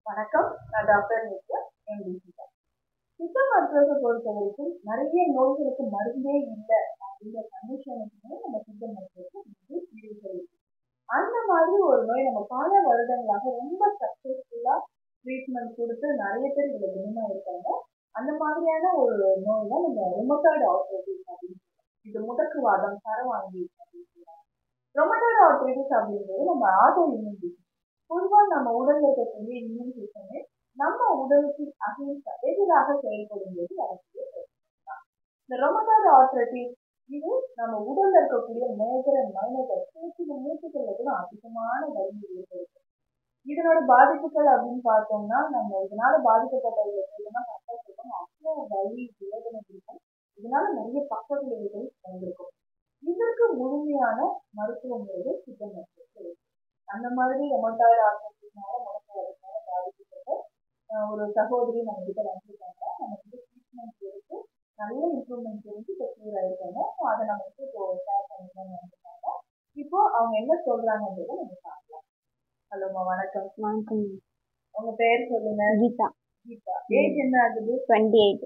வணக்கம் நான் doctor Nithya empty Siddha சித்த மருத்துவத்தை பொறுத்த வரைக்கும் நிறைய நோய்களுக்கு மருந்தே இல்லை அப்படிங்கிற கண்டிஷனுக்குமே நம்ம சித்த மருத்துவத்தை வந்து தீர்வு கிடைக்கும் அந்த மாதிரி ஒரு நோய் நம்ம பல வருடங்களாக ரொம்ப சக்சஸ்ஃபுல்லா ட்ரீட்மெண்ட் கொடுத்து நிறைய பேர் இதுல குணமா இருக்காங்க அந்த மாதிரியான ஒரு நோய் தான் நம்ம ரொமட்டாய்டு ஆர்த்ரைட்டிஸ் அப்படின்னு சொல்றோம். இது முடக்குவாதம் சரவாங்கி அப்படின்னு சொல்றாங்க ரொமட்டாய்டு ஆர்த்ரைட்டிஸ் அப்படிங்கிறது நம்ம ஆட்டோ இம்யூன் பொதுவாக நம்ம உடல்ல இருக்கக்கூடிய இம்யூன் சிஸ்டமே நம்ம உடலுக்கு அகிம்சா எதிராக செயல்படும் போது வரக்கூடிய பிரச்சனை தான் இந்த ரொமட்டாய்டு ஆர்த்ரைட்டிஸ் இது நம்ம உடல்ல இருக்கக்கூடிய மேஜர் அண்ட் மைனர் சிறு மூச்சுக்கள்ல கூட அதிகமான வலிமை ஏற்படுத்தும் இதனோட பாதிப்புகள் அப்படின்னு பார்த்தோம்னா நம்ம இதனால பாதிக்கப்பட்டவர்களுக்கு கரெக்டாக சொல்றோம் அவ்வளோ வலி வேதனை இருக்கும் இதனால நிறைய பக்க விளைவுகள் வந்திருக்கும் இதற்கு முழுமையான மருத்துவ முறைகள் சித்த மருத்துவத்தில் இருக்கு அந்த மாதிரி ரொமட்டாய்டு ஆர்த்தட்டிஸ்னால முடக்குவதற்கான பாதிக்கப்பட்ட அஹ், ஒரு சகோதரி நம்ம கிட்ட வந்திருக்காங்க நம்ம கிட்ட ட்ரீட்மெண்ட் எடுத்து நல்ல இம்ப்ரூவ்மெண்ட் இருந்து இப்போ க்யூர் ஆயிருக்காங்க ஸோ அதை நம்ம வந்து இப்போ ஷேர் பண்ணிக்கலாம்னு வந்திருக்காங்க இப்போ அவங்க என்ன சொல்றாங்கன்றதை நம்ம பார்க்கலாம் ஹலோம்மா வணக்கம் வணக்கம் உங்க பேர் சொல்லுங்க கீதா கீதா ஏஜ் என்ன ஆகுது டுவெண்ட்டி எயிட்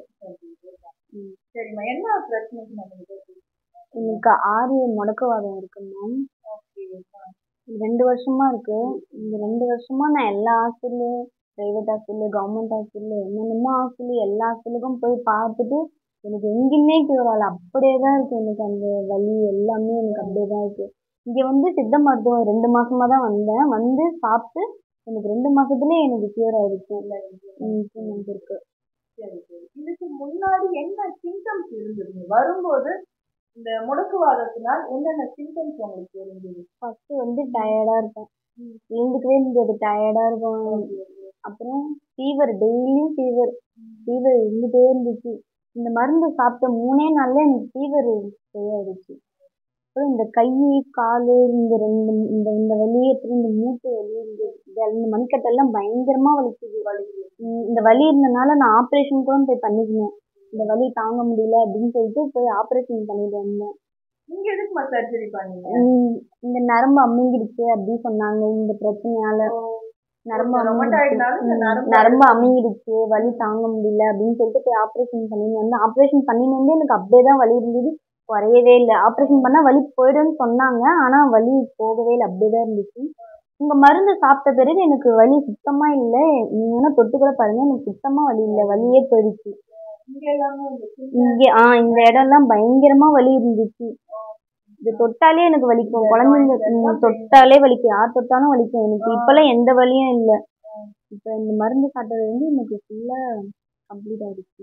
ம். சரிம்மா என்ன பிரச்சனைக்கு நம்ம கிட்ட எனக்கு ஆறு முடக்குவாதம் இருக்கு மேம் ஓகே ரெண்டு வருஷமா இருக்கு இந்த ரெண்டு வருஷமா நான் எல்லா hospital private hospital government hospital என்னென்னமோ ஹாஸ்பிட்டலு எல்லா ஹாஸ்பிட்டலுக்கும் போய் பார்த்துட்டு எனக்கு எங்கேயுமே க்யூர் ஆகல அப்படியே தான் இருக்கு எனக்கு அந்த வலி எல்லாமே எனக்கு அப்படியே தான் இருக்கு இங்கே வந்து சித்த மருத்துவம் ரெண்டு மாசமா தான் வந்தேன் வந்து சாப்பிட்டு எனக்கு ரெண்டு மாசத்துலயே எனக்கு க்யூர் ஆயிடுச்சு இம்ப்ரூவ்மெண்ட் இருக்கு சரி சரி இதுக்கு முன்னாடி என்ன சிம்டம்ஸ் இருந்தது வரும்போது இந்த முடக்குவாதத்தினால் என்னென்ன சிம்டம்ஸ் உங்களுக்கு இருந்தது ஃபர்ஸ்ட் வந்து டயர்டா இருக்கும் எழுந்துக்கவே முடியாது டயர்டா இருக்கும் அப்புறம் ஃபீவர் டெய்லியும் ஃபீவர் ஃபீவர் இருந்துட்டே இருந்துச்சு இந்த மருந்து சாப்பிட்ட மூணே நாள்ல எனக்கு ஃபீவர் சரியாயிடுச்சு அப்புறம் இந்த கை கால் இந்த ரெண்டு இந்த இந்த வலி அப்புறம் இந்த மூட்டு வலி இந்த இது- இந்த மணிக்கட்டெல்லாம் பயங்கரமா வலிக்குது உம் இந்த வலி இருந்தனால நான் ஆப்ரேஷன் கூட போய் பண்ணிக்கினேன் இந்த வலி தாங்க முடியல அப்படின்னு சொல்லிட்டு போய் ஆப்ரேஷன் பண்ணிட்டு வந்தேன் நீங்க எதுக்குமா சர்ஜரி பண்ணீங்க உம் இந்த நரம்பு அமுங்கிடுச்சு அப்படின்னு சொன்னாங்க இந்த பிரச்சனையால நரம்பு ரொமட்டாய்டுனால இந்த அமுங்கிடுச்சு. நரம்பு நரம்பு அமுங்கிடுச்சு வலி தாங்க முடியல அப்படின்னு சொல்லிட்டு போய் ஆப்ரேஷன் பண்ணிட்டு வந்து ஆப்ரேஷன் பண்ணிட்டு வந்து எனக்கு அப்படியே தான் வலி இருந்தது குறையவே இல்லை ஆப்ரேஷன் பண்ணா வலி போயிடும்னு சொன்னாங்க ஆனா வலி போகவே இல்லை அப்படியே தான் இருந்துச்சு உங்க மருந்து சாப்பிட்ட பிறகு எனக்கு வலி சுத்தமா இல்லை நீங்க வேணா தொட்டு கூட பாருங்க எனக்கு சுத்தமா வலி இல்லை வலியே போயிடுச்சு இங்க எல்லாமே இந்த சின்ன இங்க ஆ இந்த இடம்லாம் பயங்கரமா வலி இருந்துச்சு இது தொட்டாலே எனக்கு வலிக்கும் குழந்தைங்க ம், தொட்டாலே வலிக்கும் யார் தொட்டாலும் வலிக்கும் எனக்கு இப்பெல்லாம் எந்த வலியும் இல்ல இப்ப இந்த மருந்து சாப்பிட்டது வந்து எனக்கு ஃபுல்லா கம்ப்ளீட் ஆயிடுச்சு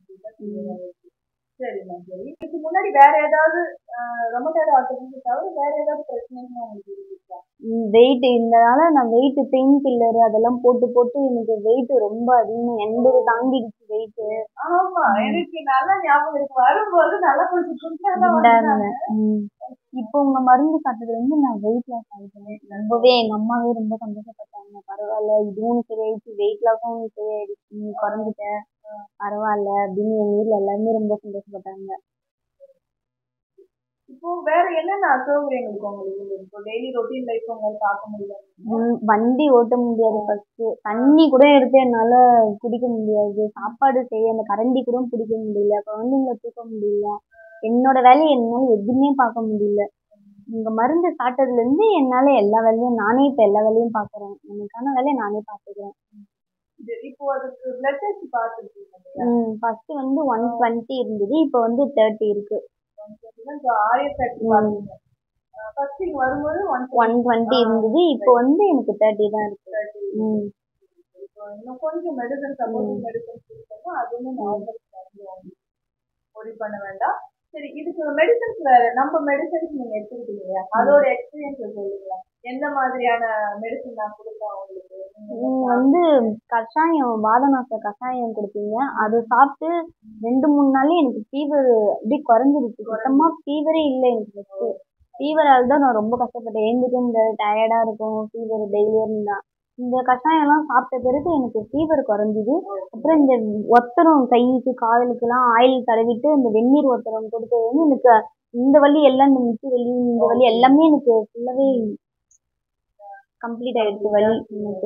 சரிம்மா சரி இதுக்கு முன்னாடி வேற ஏதாவது ரொமட்டாய்டு ஆர்த்தடிஸ் தவிர வேற ஏதாவது பிரச்சனைகள் உங்களுக்கு இருந்துச்சா வெயிட் இருந்தனால நான் வெயிட் பெயின் கில்லர் அதெல்லாம் போட்டு போட்டு எனக்கு வெயிட் ரொம்ப அதிகமா எண்பது தாண்டிடுச்சு வெயிட் ஆமா எனக்கு நல்லா ஞாபகம் இருக்கு வரும்போது நல்லா கொஞ்சம் குண்டாலாம் குண்டா வந்தாங்க. இருந்தேன் இப்போ உங்க மருந்து சாப்பிட்டதுல இருந்து நான் வெயிட் லாஸ் ஆயிட்டேன் ரொம்பவே எங்க அம்மாவே ரொம்ப சந்தோஷப்பட்டாங்க பரவாயில்ல இதுவும் சரியாயிடுச்சு வெயிட் லாஸும் சரியாயிடுச்சு நீ குறைஞ்சிட்ட பரவாயில்ல அப்படின்னு எங்க வீட்ல எல்லாருமே ரொம்ப சந்தோஷப்பட்டாங்க இப்போ வேற என்னென்ன அசௌகரியங்களுக்கு உங்களுக்கு இருந்தது? இப்போ டெய்லி ரொட்டீன் லைஃப் உங்களால பார்க்க முடியல ம், வண்டி ஓட்ட முடியாது ஃபர்ஸ்ட் தண்ணி கூட எடுத்து என்னால குடிக்க முடியாது சாப்பாடு செய்ய அந்த கரண்டி கூட பிடிக்க முடியல குழந்தைங்கள தூக்க முடியல என்னோட வேலையை என்னால எதுவுமே பார்க்க முடியல உங்க மருந்து சாப்பிட்டதுல இருந்து என்னால எல்லா வேலையும் நானே இப்ப எல்லா வேலையும் பாக்குறேன் எனக்கான வேலையை நானே பாத்துக்கிறேன் இது இப்போ அதுக்கு பிளட் டெஸ்ட் பார்த்துருக்கீங்க இல்லையா ஃபர்ஸ்ட் வந்து ஒன் டுவெண்ட்டி இருந்தது இப்போ வந்து தேர்ட்டி இருக்கு இப்போ ஆயிரத்தி எட்டு பார்த்தீங்க ஃபர்ஸ்ட் இங்க வரும்போது ஒன் ஒன் டுவெண்ட்டி இருந்தது இப்போ வந்து எனக்கு தேர்ட்டி தான் இருக்கு ம் இப்போ இன்னும் கொஞ்சம் மெடிசன் சப்போர்ட்டிங் மெடிசன்ஸ் கொடுத்தோம்னா அதுவுமே நார்மல் வந்துடும் ஒரி பண்ண வேண்டாம் சரி இதுக்கு மெடிசன்ஸ் வேற நம்ம மெடிசன்ஸ் நீங்க எடுத்துக்கிட்டீங்க இல்லையா அதோட எக்ஸ்பீரியன்ஸ் சொல்லுங்களா எந்த மாதிரியான மெடிசன் நான் கொடுத்தேன் உங்களுக்கு நீங்க நீங்க வந்து கஷாயம் வாதநாச கஷாயம் கொடுத்தீங்க அது சாப்பிட்டு ரெண்டு மூணு நாள்ல எனக்கு ஃபீவர் அப்படியே குறைஞ்சிருச்சு சுத்தமா ஃபீவரே இல்லை எனக்கு ஃபர்ஸ்ட் ஃபீவரால் தான் நான் ரொம்ப கஷ்டப்பட்டேன் எழுந்துக்க முடியாது டயர்டா இருக்கும் ஃபீவர் டெய்லியும் இருந்தா இந்த கஷாயம் எல்லாம் சாப்பிட்ட பிறகு எனக்கு ஃபீவர் குறைஞ்சிது அப்புறம் இந்த ஒத்தரம் கைக்கு காலுக்கெல்லாம் ஆயில் தடவிட்டு இந்த வெந்நீர் ஒத்தரம் கொடுத்தது வந்து எனக்கு இந்த வலி எல்லாம் இந்த முட்டி வலி இந்த வலி எல்லாமே எனக்கு ஃபுல்லாவே கம்ப்ளீட் ஆயிடுச்சு வலி எனக்கு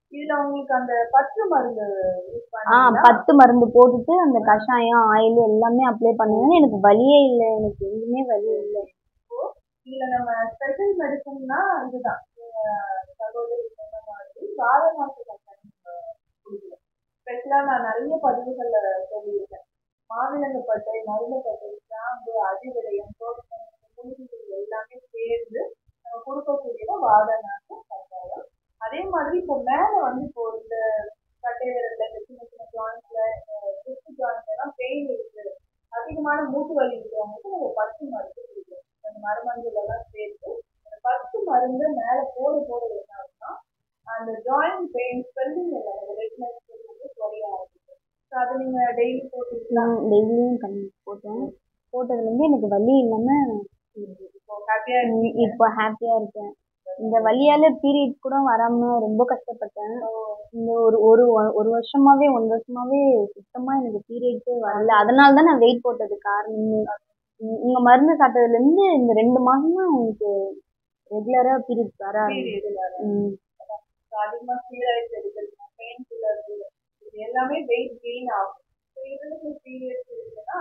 இதுல உங்களுக்கு அந்த பத்து மருந்து யூஸ் ஆ பண்ணீங்களா பத்து மருந்து போட்டுட்டு அந்த கஷாயம் ஆயில் எல்லாமே அப்ளை பண்ணுவேன் எனக்கு வலியே இல்லை எனக்கு எதுவுமே வலி இல்லை இதுல நம்ம ஸ்பெஷல் மெடிசன்னா இதுதான் நீங்க சகோதரி சொன்ன மாதிரி வார மாச கஷாயம் குடிக்கலாம் ஸ்பெஷலா நான் நிறைய பதிவுகள்ல சொல்லியிருக்கேன் மாவிலங்கப்பட்டை மருந்தப்பட்டை கிராம்பு அதிவிடயம் தோட்டம் மூலிகைகள் எல்லாமே சேர்ந்து நம்ம கொடுக்கக்கூடியது வாதநாட்டு கஷாயம் அதே மாதிரி இப்போ மேல வந்து இப்போ இந்த கட்டை விரல்ல இந்த சின்ன சின்ன ஜாயிண்ட்ல ரிஸ்ட் ஜாயிண்ட்ல எல்லாம் பெயின் இருக்கு அதிகமான மூட்டு வலி இருக்கிறவங்களுக்கு நம்ம பத்து மருந்து கொடுக்கும் அந்த மருமருந்துகள் எல்லாம் சேர்த்து அந்த பத்து மருந்து மேல போட போட என்ன ஆகும்னா அந்த ஜாயிண்ட் பெயின் ஸ்வெல்லிங் இல்லை அந்த ரெட்னஸ் வந்து குறைய ஆரம்பிக்கும் ஸோ அதை நீங்க டெய்லி போட்டுக்கலாம் நான் டெய்லியும் கண் போட்டேன் போட்டதுலேருந்து எனக்கு வலி இல்லாமல் இப்போ ஹாப்பியா இப்போ ஹாப்பியாக இருக்கேன் இந்த வலியால் பீரியட் கூட வராமல் ரொம்ப கஷ்டப்பட்டேன் இந்த ஒரு ஒரு வ- ஒரு வருஷமாவே ஒன் வருஷமாவே சுத்தமா எனக்கு பீரியட்ஸே வரல அதனால தான் நான் வெயிட் போட்டது காரணமே உ- உங்க மருந்து சாப்பிட்டதுல இருந்து இந்த ரெண்டு மாசம் தான் எனக்கு ரெகுலரா பீரியட்ஸ் வர ஆரம்பிச்சு ம். அதிகமா ஸ்டீராய்ட்ஸ் எடுக்கிறது பெயின் கில்லர் இது எல்லாமே வெயிட் கெயின் ஆகும் ஸோ இதுல பீரியட்ஸ் இருக்குன்னா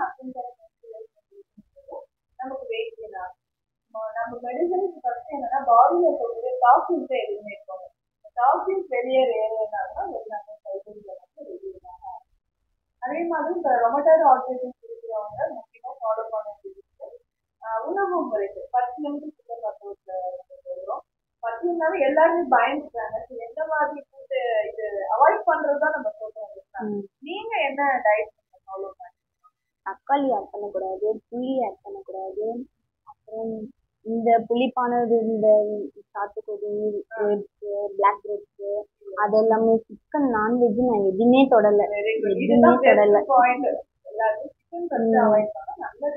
அசின்டர் நமக்கு வெயிட் கெயின் ஆகும் நம்ம- நம்ம மெடிசனுக்கு ஃபர்ஸ்ட் என்னன்னா பாடியில் இருக்கக்கூடிய டாக்ஸின்ஸை எதுவுமே இருக்கணும் டாக்ஸின்ஸ் வெளியேறினாங்கன்னா எல்லாமே சைக்கிளில் வந்து வெளியேறாங்க அதே மாதிரி இந்த ரொமட்டாய்டு ஆர்டிசன்ஸ் இருக்கிறவங்க முக்கியமாக ஃபாலோ பண்ண வேண்டியது ஆஹ் உணவு முறைகள் பத்து நிமிஷம் சுத்த மருத்துவத்தில் சொல்கிறோம் பத்துனாலும் எல்லாருமே பயந்துட்டாங்க சரி, எந்த மாதிரி ஃபுட்டு இது அவாய்ட் பண்றது தான் நம்ம சொல்றோம் இல்லைங்களா? ம். நீங்க என்ன டயட் ஃபாலோ பண்ணுங்க தக்காளி ஆட் பண்ணக்கூடாது புளி ஆட் பண்ணக்கூடாது அப்புறம் இந்த புளிப்பானது இந்த சாத்துக்குடி கிரேப்ஸ் பிளாக் கிரேப்ஸ் அது எல்லாமே சிக்கன் நான்வெஜ் நான் எதுவுமே தொடலை வெரி குட் எதுவுமே இதுதான் தொடல. பெஸ்ட் பாயிண்ட் எல்லாருமே சிக்கன் ஃபர்ஸ்ட் அவாய்ட் பண்ணா நல்ல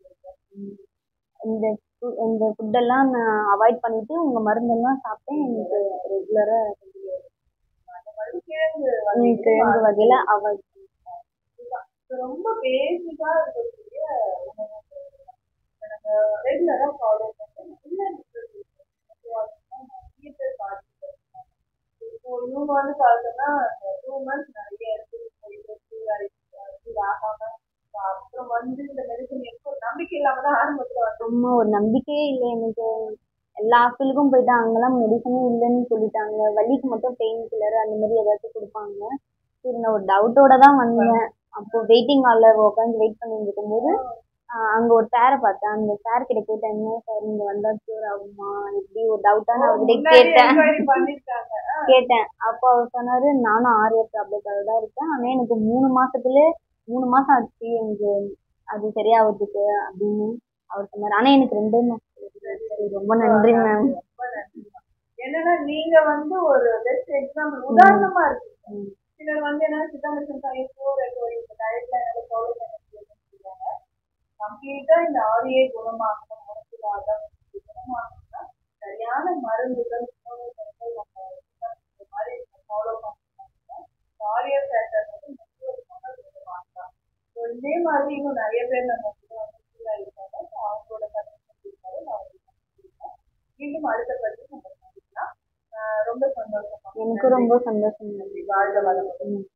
இந்த food- இந்த ஃபுட்டெல்லாம் நான் அவாய்ட் பண்ணிட்டு உங்க மருந்தெல்லாம் சாப்பிட்டேன் எனக்கு ரெகுலரா அந்த மாதிரி கிழங்கு கிழங்கு வகைகள் வகையில அவாய்ட் இதுதான். இது ரொம்ப பேசிக்கா இருக்கக்கூடிய உணவு முறைகள் தான். இதை நம்ம ரெகுலரா ஃபாலோ பண்ணி நல்ல ரிசல்ட் நிறைய பேர் பாதிக்கப்பட்டிருக்காங்க இப்போ இவங்க வந்து பார்த்தோம்னா டூ மந்த்ஸ் நிறைய இருக்கு சூட் ஆகாம அப்புறம் வந்து இந்த மெடிசன் எப்போ நம்பிக்கை இல்லாம தான் ஆரம்பத்துல வந்து சும்மா ஒரு நம்பிக்கையே இல்லை எனக்கு எல்லா ஹாஸ்பிட்டலுக்கும் போயிட்டு அங்கெல்லாம் மெடிசனே இல்லைன்னு சொல்லிட்டாங்க வலிக்கு மட்டும் பெயின் கில்லர் அந்த மாதிரி ஏதாச்சும் கொடுப்பாங்க சரி நான் ஒரு டவுட்டோட தான் வந்தேன் அப்போ வெயிட்டிங் ஹாலில் உட்காந்து வெயிட் பண்ணிட்டு இருக்கும்போது ஆஹ் அங்க ஒரு சாரை பார்த்தேன் அந்த சார் கிட்ட கேட்டேன் என்ன சார் இங்க வந்தா கியூர் ஆகுமா எப்படி ஒரு டவுட்டான அவர்கிட்ட முன்னாடி கேட்டேன் என்கொயரி பண்ணிருக்காங்க கேட்டேன் அப்போ அவர் சொன்னாரு நானும் ஆர்யா ப்ராப்ளத்தால தான் இருக்கேன் ஆனா எனக்கு மூணு மாசத்துல மூணு மாசம் ஆச்சு எனக்கு அது சரியாகிறதுக்கு அப்படின்னு அவர் சொன்னாரு ஆனா எனக்கு ரெண்டே மாசம் சரி, ரொம்ப நன்றி மேம் ரொம்ப நன்றி என்னன்னா நீங்க வந்து ஒரு பெஸ்ட் எக்ஸாம்பிள் உதாரணமா இருக்கீங்க சிலர் வந்து என்ன சித்தாமிஷன் சாய் ஃபோர் இந்த டயட்ல என்னால ஃபாலோ பண்ண முடியும்னு சொல்லுவாங்க கம்ப்ளீட்டா இந்த ஆரியை குணமாக்கணும் முடக்குவாதம் இது குணமாக்கணும்னா சரியான மருந்துகள் உணவு முறைகள் நம்ம இந்த மாதிரி ஃபாலோ பண்ணோம்னா ஆரிய ஃபேக்டர் வந்து முக்கியமான குணமாக்கலாம் ஸோ இதே மாதிரி இன்னும் நிறைய பேர் நம்ம கிட்ட வந்து கீழே இருக்காங்க ஸோ அவங்களோட கருத்து இருக்காரு நான் உங்களுக்கு சொல்லியிருக்கேன். மீண்டும் அடுத்த பதிவு நம்ம சந்திக்கலாம் ஆஹ் ரொம்ப சந்தோஷமா எனக்கு ரொம்ப சந்தோஷம் வாழ்க வளமுடன் ம்.